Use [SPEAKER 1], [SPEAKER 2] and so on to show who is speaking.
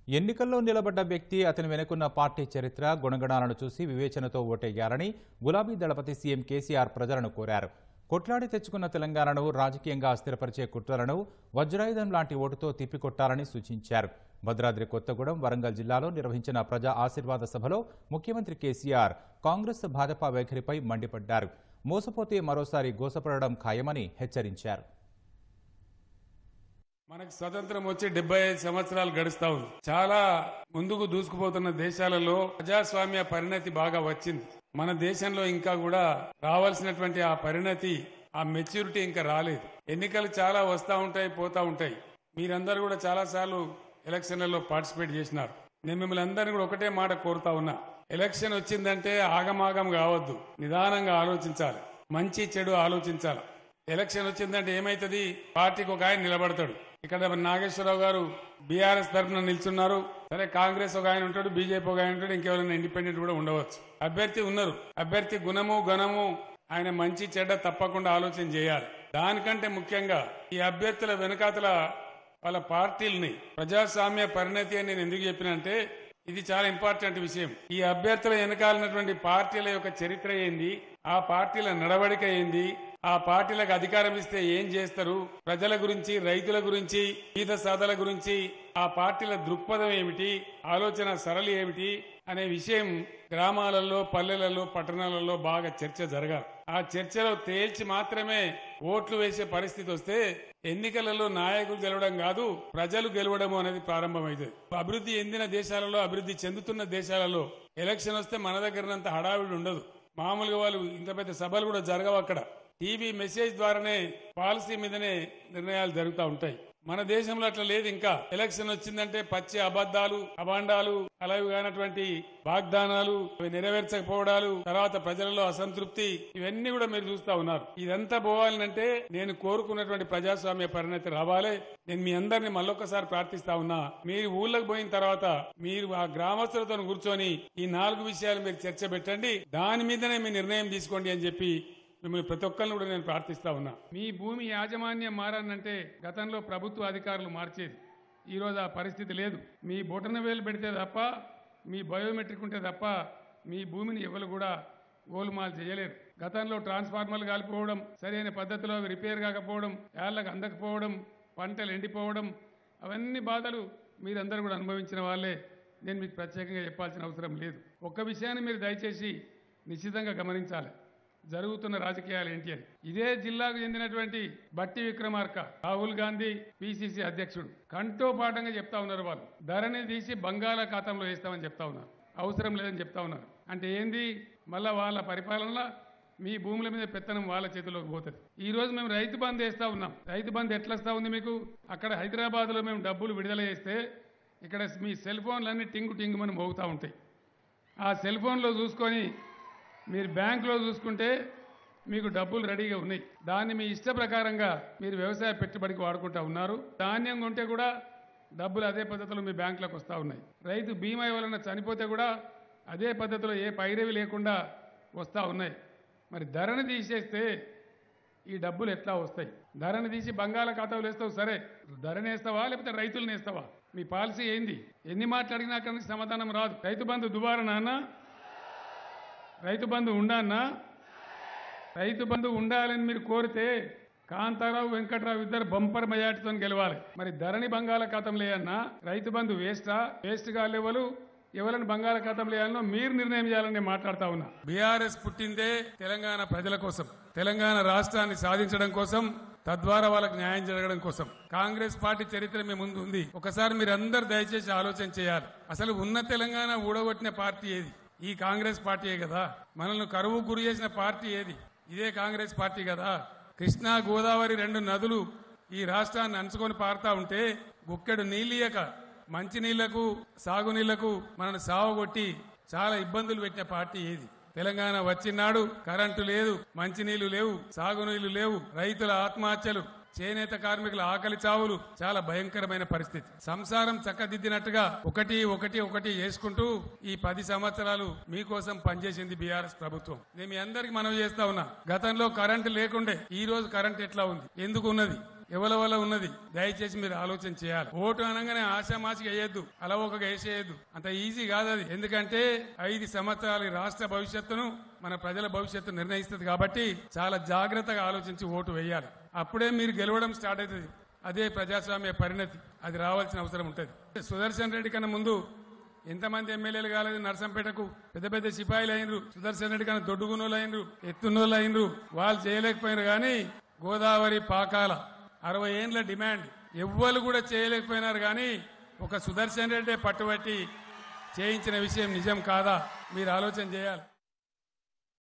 [SPEAKER 1] ఎన్నికల్లో నిలబడ్డ వ్యక్తి అతని వెనుకున్న పార్టీ చరిత్ర గుణగణాలను చూసి వివేచనతో ఓటేయాలని గులాబీ దళపతి సీఎం కేసీఆర్ ప్రజలను కోరారు కొట్లాడి తెచ్చుకున్న తెలంగాణను రాజకీయంగా అస్థిరపరిచే కుట్రలను వజ్రాయుధం లాంటి ఓటుతో తిప్పికొట్టాలని సూచించారు భద్రాద్రి కొత్తగూడెం వరంగల్ జిల్లాలో నిర్వహించిన ప్రజా ఆశీర్వాద సభలో ముఖ్యమంత్రి కేసీఆర్ కాంగ్రెస్ భాజపా వైఖరిపై మండిపడ్డారు మోసపోతే మరోసారి గోసపడడం ఖాయమని హెచ్చరించారు
[SPEAKER 2] మనకు స్వతంత్రం వచ్చి డెబ్బై ఐదు సంవత్సరాలు గడుస్తా ఉంది చాలా ముందుకు దూసుకుపోతున్న దేశాలలో ప్రజాస్వామ్య పరిణతి బాగా వచ్చింది మన దేశంలో ఇంకా కూడా రావాల్సినటువంటి ఆ పరిణతి ఆ మెచ్యూరిటీ ఇంకా రాలేదు ఎన్నికలు చాలా వస్తూ ఉంటాయి పోతా ఉంటాయి మీరందరూ కూడా చాలా సార్లు ఎలక్షన్లలో పార్టిసిపేట్ చేసినారు నేను మిమ్మల్ని అందరినీ కూడా ఒకటే మాట కోరుతా ఉన్నా ఎలక్షన్ వచ్చిందంటే ఆగమాగం కావద్దు నిదానంగా ఆలోచించాలి మంచి చెడు ఆలోచించాలి ఎలక్షన్ వచ్చిందంటే ఏమైతుంది పార్టీకి ఒక ఆయన నిలబడతాడు ఇక్కడ నాగేశ్వరరావు గారు బీఆర్ఎస్ తరఫున నిల్చున్నారు సరే కాంగ్రెస్ ఒక ఆయన ఉంటాడు బీజేపీ ఒక ఆయన ఉంటాడు ఇంకెవరైనా ఇండిపెండెంట్ కూడా ఉండవచ్చు అభ్యర్థి ఉన్నారు అభ్యర్థి గుణము గణము ఆయన మంచి చెడ్డ తప్పకుండా ఆలోచన చేయాలి దానికంటే ముఖ్యంగా ఈ అభ్యర్థుల వెనకాతల వాళ్ళ పార్టీలని ప్రజాస్వామ్య పరిణతి అని నేను ఎందుకు చెప్పినంటే ఇది చాలా ఇంపార్టెంట్ విషయం ఈ అభ్యర్థుల వెనకాలన్నటువంటి పార్టీల యొక్క చరిత్ర ఏంది ఆ పార్టీల నడవడిక ఏంది ఆ పార్టీలకు అధికారం ఇస్తే ఏం చేస్తారు ప్రజల గురించి రైతుల గురించి ఈత సాధల గురించి ఆ పార్టీల దృక్పథం ఏమిటి ఆలోచన సరళి ఏమిటి అనే విషయం గ్రామాలలో పల్లెలలో పట్టణాలలో బాగా చర్చ జరగాలి ఆ చర్చలో తేల్చి మాత్రమే ఓట్లు వేసే పరిస్థితి వస్తే ఎన్నికలలో నాయకులు గెలవడం కాదు ప్రజలు గెలవడం అనేది ప్రారంభమవుతుంది అభివృద్ధి చెందిన దేశాలలో అభివృద్ధి చెందుతున్న దేశాలలో ఎలక్షన్ వస్తే మన దగ్గరనంత హడావిడి ఉండదు మామూలుగా వాళ్ళు ఇంత పెద్ద సభలు కూడా జరగవు అక్కడ టీవీ మెసేజ్ ద్వారానే పాలసీ మీదనే నిర్ణయాలు జరుగుతూ ఉంటాయి మన దేశంలో అట్లా లేదు ఇంకా ఎలక్షన్ వచ్చిందంటే పచ్చి అబద్దాలు అభాండాలు అలాగే కానటువంటి వాగ్దానాలు అవి నెరవేర్చకపోవడాలు తర్వాత ప్రజలలో అసంతృప్తి ఇవన్నీ కూడా మీరు చూస్తా ఉన్నారు ఇదంతా పోవాలంటే నేను కోరుకున్నటువంటి ప్రజాస్వామ్య పరిణతి రావాలి నేను మీ అందరిని మళ్ళొక్కసారి ప్రార్థిస్తా ఉన్నా మీరు ఊళ్ళకి పోయిన తర్వాత మీరు ఆ గ్రామస్తులతో కూర్చొని ఈ నాలుగు విషయాలు మీరు చర్చ పెట్టండి దాని మీదనే మీ నిర్ణయం తీసుకోండి అని చెప్పి మిమ్మల్ని ప్రతి ఒక్కరిని కూడా నేను ప్రార్థిస్తా ఉన్నా మీ భూమి యాజమాన్యం మారానంటే గతంలో ప్రభుత్వ అధికారులు మార్చేది ఈరోజు ఆ పరిస్థితి లేదు మీ బొటన వేలు పెడితే తప్ప మీ బయోమెట్రిక్ ఉంటే తప్ప మీ భూమిని ఎవరు కూడా గోలుమాలు చేయలేరు గతంలో ట్రాన్స్ఫార్మర్లు కాలిపోవడం సరైన పద్ధతిలో అవి రిపేర్ కాకపోవడం ఏళ్లకు అందకపోవడం పంటలు ఎండిపోవడం అవన్నీ బాధలు మీరందరూ కూడా అనుభవించిన వాళ్ళే నేను మీకు ప్రత్యేకంగా చెప్పాల్సిన అవసరం లేదు ఒక్క విషయాన్ని మీరు దయచేసి నిశ్చితంగా గమనించాలి జరుగుతున్న రాజకీయాలు ఏంటి అని ఇదే జిల్లాకు చెందినటువంటి బట్టి విక్రమార్క రాహుల్ గాంధీ పిసిసి అధ్యక్షుడు కంటో పాఠంగా చెప్తా ఉన్నారు వాళ్ళు ధరని తీసి బంగాళాఖాతంలో వేస్తామని చెప్తా ఉన్నారు అవసరం లేదని చెప్తా ఉన్నారు అంటే ఏంది మళ్ళా వాళ్ళ పరిపాలనలో మీ భూముల మీద పెత్తనం వాళ్ళ చేతిలోకి పోతుంది ఈ రోజు మేము రైతు బంద్ వేస్తా ఉన్నాం రైతు బంద్ ఎట్లా వస్తా ఉంది మీకు అక్కడ హైదరాబాద్ లో మేము డబ్బులు విడుదల చేస్తే ఇక్కడ మీ సెల్ ఫోన్లన్నీ టింగు టింగుమని మోగుతూ ఉంటాయి ఆ సెల్ ఫోన్లో చూసుకొని మీరు బ్యాంకులో చూసుకుంటే మీకు డబ్బులు రెడీగా ఉన్నాయి దాన్ని మీ ఇష్ట ప్రకారంగా మీరు వ్యవసాయ పెట్టుబడికి వాడుకుంటా ఉన్నారు ధాన్యం కొంటే కూడా డబ్బులు అదే పద్ధతిలో మీ బ్యాంకులకు వస్తూ ఉన్నాయి రైతు బీమా వలన చనిపోతే కూడా అదే పద్ధతిలో ఏ పైరవి లేకుండా వస్తూ ఉన్నాయి మరి ధరని తీసేస్తే ఈ డబ్బులు ఎట్లా వస్తాయి ధరని తీసి బంగాళాఖాతాలు వేస్తావు సరే ధరని వేస్తావా లేకపోతే రైతులను వేస్తావా మీ పాలసీ ఏంది ఎన్ని మాట్లాడినా అక్కడి నుంచి సమాధానం రాదు రైతు బంధు దుబారా నాన్న రైతు బంధు ఉండన్నా రైతు బంధు ఉండాలని మీరు కోరితే కాంతారావు వెంకట్రావు ఇద్దరు బంపర్ మెజార్టీతో గెలవాలి మరి ధరణి బంగాళాఖాతం లేయన్నా రైతు బంధు వేస్టా వేస్ట్ గా లెవలు ఎవరిని బంగాళాఖాతం లేయాలనో మీరు నిర్ణయం చేయాలని నేను మాట్లాడుతా ఉన్నా బీఆర్ఎస్ పుట్టిందే తెలంగాణ ప్రజల కోసం తెలంగాణ రాష్ట్రాన్ని సాధించడం కోసం తద్వారా వాళ్ళకి న్యాయం జరగడం కోసం కాంగ్రెస్ పార్టీ చరిత్ర మీ ముందు ఉంది ఒకసారి మీరు అందరు దయచేసి ఆలోచన చేయాలి అసలు ఉన్న తెలంగాణ ఊడగొట్టిన పార్టీ ఏది ఈ కాంగ్రెస్ పార్టీయే కదా మనల్ని కరువు గురి చేసిన పార్టీ ఏది ఇదే కాంగ్రెస్ పార్టీ కదా కృష్ణా గోదావరి రెండు నదులు ఈ రాష్ట్రాన్ని అంచుకొని పారుతా ఉంటే గుక్కెడు నీళ్ళియక మంచినీళ్లకు సాగునీళ్లకు మనల్ని సావగొట్టి చాలా ఇబ్బందులు పెట్టిన పార్టీ ఏది తెలంగాణ వచ్చినాడు కరెంటు లేదు మంచినీళ్లు లేవు సాగునీళ్లు లేవు రైతుల ఆత్మహత్యలు చేనేత కార్మికుల ఆకలి చావులు చాలా భయంకరమైన పరిస్థితి సంసారం చక్కదిద్దినట్టుగా ఒకటి ఒకటి ఒకటి చేసుకుంటూ ఈ పది సంవత్సరాలు మీకోసం పనిచేసింది బీఆర్ఎస్ ప్రభుత్వం నేను మీ అందరికి మనవి చేస్తా ఉన్నా గతంలో కరెంటు లేకుండే ఈ రోజు కరెంట్ ఎట్లా ఉంది ఎందుకు ఉన్నది ఎవరి వల్ల ఉన్నది దయచేసి మీరు ఆలోచన చేయాలి ఓటు అనగానే ఆశామాషిగా వేయద్దు అలవోకగా వేసేయద్దు అంత ఈజీ కాదు అది ఎందుకంటే ఐదు సంవత్సరాల ఈ రాష్ట్ర భవిష్యత్తును మన ప్రజల భవిష్యత్తు నిర్ణయిస్తుంది కాబట్టి చాలా జాగ్రత్తగా ఆలోచించి ఓటు వేయాలి అప్పుడే మీరు గెలవడం స్టార్ట్ అవుతుంది అదే ప్రజాస్వామ్య పరిణతి అది రావాల్సిన అవసరం ఉంటుంది సుదర్శన్ రెడ్డి కన్నా ముందు ఎంతమంది ఎమ్మెల్యేలు కాలేదు నర్సంపేటకు పెద్ద పెద్ద సిపాయిలు అయినరు సుదర్శన్ రెడ్డి కన్నా దొడ్డుగునోళ్ళు అయినరు ఎత్తున్నోళ్ళు అయినరు వాళ్ళు చేయలేకపోయినారు కానీ గోదావరి పాకాల అరవై ఏండ్ల డిమాండ్ ఎవ్వరు కూడా చేయలేకపోయినారు కానీ ఒక సుదర్శన్ రెడ్డి పట్టుబట్టి చేయించిన విషయం నిజం కాదా మీరు ఆలోచన చేయాలి